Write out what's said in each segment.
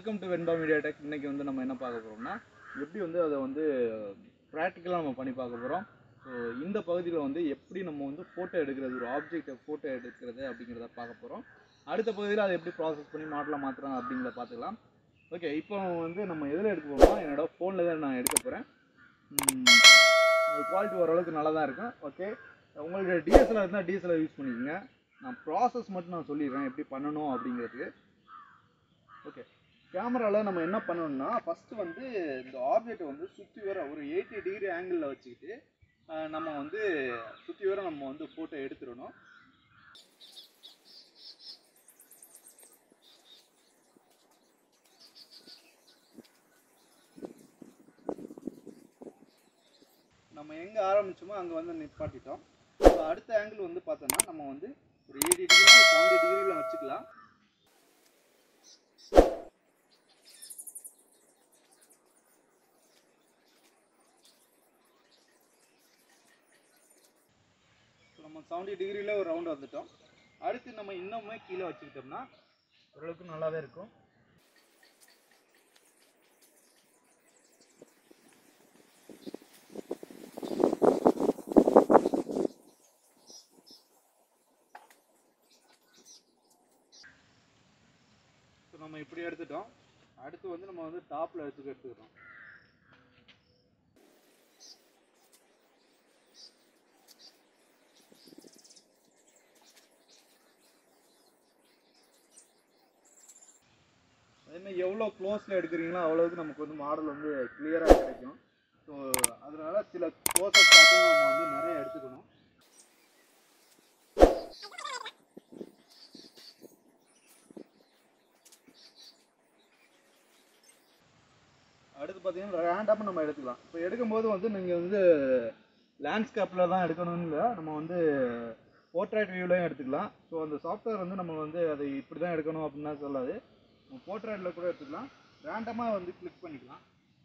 welcome to Venba media tech இன்னைக்கு வந்து நம்ம என்ன பார்க்க போகிறோம்னா எப்படி வந்து அதை வந்து ப்ராக்டிக்கலாக நம்ம பண்ணி பார்க்க போகிறோம் ஸோ இந்த பகுதியில் வந்து எப்படி நம்ம வந்து ஃபோட்டோ எடுக்கிறது ஒரு ஆப்ஜெக்டை ஃபோட்டோ எடுக்கிறது அப்படிங்கிறத பார்க்க போகிறோம் அடுத்த பகுதியில் அதை எப்படி ப்ராசஸ் பண்ணி மாடலாக மாற்றுறோம் அப்படிங்கிறத பார்த்துக்கலாம் ஓகே இப்போ வந்து நம்ம எதில் எடுக்க போகிறோம்னா என்னோட ஃபோனில் தான் நான் எடுக்க போகிறேன் குவாலிட்டி ஓரளவுக்கு நல்லா தான் இருக்கும் ஓகே உங்களுக்கு டிஎஸ்எல்ஆர் இருந்தால் டிஎஸ்எல்ஆர் யூஸ் பண்ணிக்கோங்க நான் ப்ராசஸ் மட்டும் நான் சொல்லிடுறேன் எப்படி பண்ணணும் அப்படிங்கிறதுக்கு ஓகே கேமராவில் நம்ம என்ன பண்ணணும்னா ஃபஸ்ட்டு வந்து இந்த ஆப்ஜெக்ட்டை வந்து சுற்றி வர ஒரு எயிட்டி டிகிரி ஆங்கிளில் வச்சுக்கிட்டு ஆஹ், நம்ம வந்து சுற்றி வர நம்ம வந்து ஃபோட்டோ எடுத்துடணும் நம்ம எங்கே ஆரம்பிச்சோமோ அங்கே வந்து நிப்பாட்டிட்டோம் இப்போ அடுத்த ஆங்கிள் வந்து பார்த்தோன்னா நம்ம வந்து ஒரு எயிட்டி டிகிரி செவன்டி டிகிரியில் வச்சுக்கலாம் இப்போ நம்ம செவன்டி டிகிரியில் ஒரு ரவுண்ட் வந்துட்டோம் அடுத்து நம்ம இன்னுமே கீழே வச்சுக்கிட்டோம்னா ஓரளவுக்கு நல்லாவே இருக்கும் இப்போ நம்ம இப்படி எடுத்துட்டோம் அடுத்து வந்து நம்ம வந்து டாப்பில் எடுத்துக்க எடுத்துக்கிறோம் அதேமாதிரி எவ்வளோ க்ளோஸில் எடுக்கிறீங்களோ அவ்வளோவுக்கு நமக்கு வந்து மாடல் வந்து கிளியராக கிடைக்கும் ஸோ அதனால சில க்ளோஸப் ஷாட்டும் நம்ம வந்து நிறைய எடுத்துக்கணும் அடுத்து பார்த்தீங்கன்னா ரேண்டமாக நம்ம எடுத்துக்கலாம் இப்போ எடுக்கும்போது வந்து நீங்கள் வந்து லேண்ட்ஸ்கேப்பில் தான் எடுக்கணும்னு இல்லை நம்ம வந்து போர்ட்ரேட் வியூலையும் எடுத்துக்கலாம் ஸோ அந்த சாஃப்ட்வேர் வந்து நம்ம வந்து அதை இப்படி தான் எடுக்கணும் அப்படின்னா சொல்லாது போர்ட்ரேட்டில் கூட எடுத்துக்கலாம் ரேண்டமாக வந்து கிளிக் பண்ணிக்கலாம்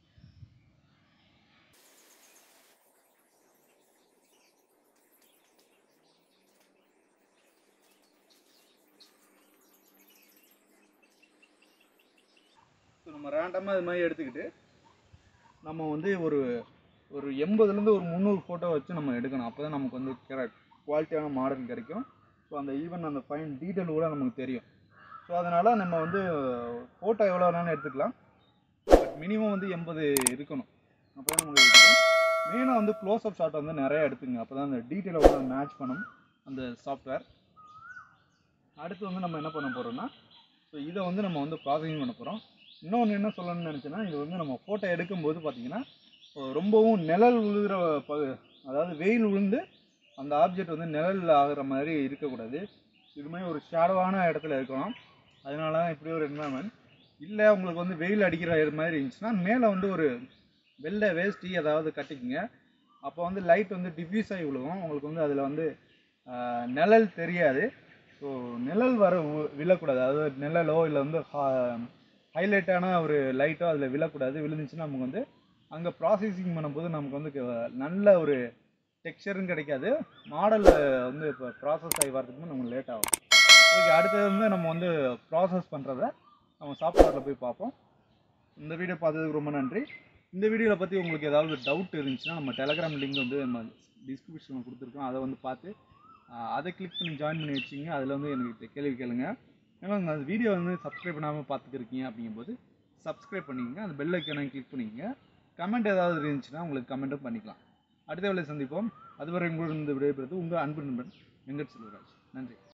ஸோ நம்ம ரேண்டமாக இது மாதிரி எடுத்துக்கிட்டு நம்ம வந்து ஒரு ஒரு எண்பதுலேருந்து ஒரு முந்நூறு ஃபோட்டோ வச்சு நம்ம எடுக்கணும் அப்போ தான் நமக்கு வந்து கரெக்ட் குவாலிட்டியான மாடல் கிடைக்கும் ஸோ அந்த ஈவன் அந்த ஃபைன் டீட்டெயில் கூட நமக்கு தெரியும் ஸோ அதனால் நம்ம வந்து ஃபோட்டோ எவ்வளோ வேணாலும் எடுத்துக்கலாம் பட் மினிமம் வந்து எண்பது இருக்கணும் அப்போ தான் நமக்கு இருக்கும் மெயினாக வந்து க்ளோஸ் அப் ஷாட் வந்து நிறைய எடுத்துங்க அப்போ தான் அந்த டீட்டெயிலை வந்து மேட்ச் பண்ணும் அந்த சாஃப்ட்வேர் அடுத்து வந்து நம்ம என்ன பண்ண போகிறோம்னா ஸோ இதை வந்து நம்ம வந்து ப்ராசஸிங் பண்ண போகிறோம் இன்னொன்று என்ன சொல்லணும்னு நினச்சேன்னா இது வந்து நம்ம ஃபோட்டோ எடுக்கும்போது பார்த்தீங்கன்னா ரொம்பவும் நிழல் விழுகிற பகு அதாவது வெயில் விழுந்து அந்த ஆப்ஜெக்ட் வந்து நிழல் ஆகுற மாதிரி இருக்கக்கூடாது இது மாதிரி ஒரு ஷேடோவான இடத்துல இருக்கணும் அதனால தான் இப்படி ஒரு என்வரன்மெண்ட் இல்லை உங்களுக்கு வந்து வெயில் அடிக்கிற இது மாதிரி இருந்துச்சுன்னா மேலே வந்து ஒரு வெள்ளை வேஷ்டி ஏதாவது கட்டிக்குங்க அப்போ வந்து லைட் வந்து டிஃப்யூஸ் ஆகி விழுகும் உங்களுக்கு வந்து அதில் வந்து ஆஹ், நிழல் தெரியாது ஸோ நிழல் வர வி- விழக்கூடாது அதாவது நிழலோ இல்லை வந்து ஹைலைட்டான ஒரு லைட்டோ அதில் விழக்கூடாது விழுந்துச்சுன்னா நமக்கு வந்து அங்கே ப்ராசஸிங் பண்ணும்போது நமக்கு வந்து க- நல்ல ஒரு டெக்ஸ்சரும் கிடைக்காது மாடலில் வந்து இப்போ ப்ராசஸ் ஆகி வரதுக்கு நமக்கு லேட் ஆகும் ஓகே அடுத்தது வந்து நம்ம வந்து ப்ராசஸ் பண்ணுறத நம்ம சாஃப்ட்வேரில் போய் பார்ப்போம் இந்த வீடியோ பார்த்ததுக்கு ரொம்ப நன்றி இந்த வீடியோவில் பற்றி உங்களுக்கு ஏதாவது டவுட் இருந்துச்சுன்னா நம்ம டெலகிராம் லிங்க் வந்து நம்ம டிஸ்கிரிப்ஷனில் கொடுத்துருக்கோம் அதை வந்து பார்த்து ஆஹ், அதை கிளிக் பண்ணி ஜாயின் பண்ணி வச்சிங்க அதில் வந்து எனக்கு கேள்வி கேளுங்க ஏன்னா அந்த வீடியோ வந்து சப்ஸ்கிரைப் பண்ணாமல் பார்த்துட்டு இருக்கீங்க அப்படிங்கும்போது சப்ஸ்கிரைப் பண்ணிக்கங்க அந்த பெல் ஐக்கானை கிளிக் பண்ணிக்கங்க கமெண்ட் ஏதாவது இருந்துச்சுன்னா உங்களுக்கு கமெண்ட்டும் பண்ணிக்கலாம் அடுத்த வேலை சந்திப்போம் அதுவரை உங்களிடம் விடைபெறுவது உங்கள் அன்பு நண்பன் வெங்கட் செல்வராஜ் நன்றி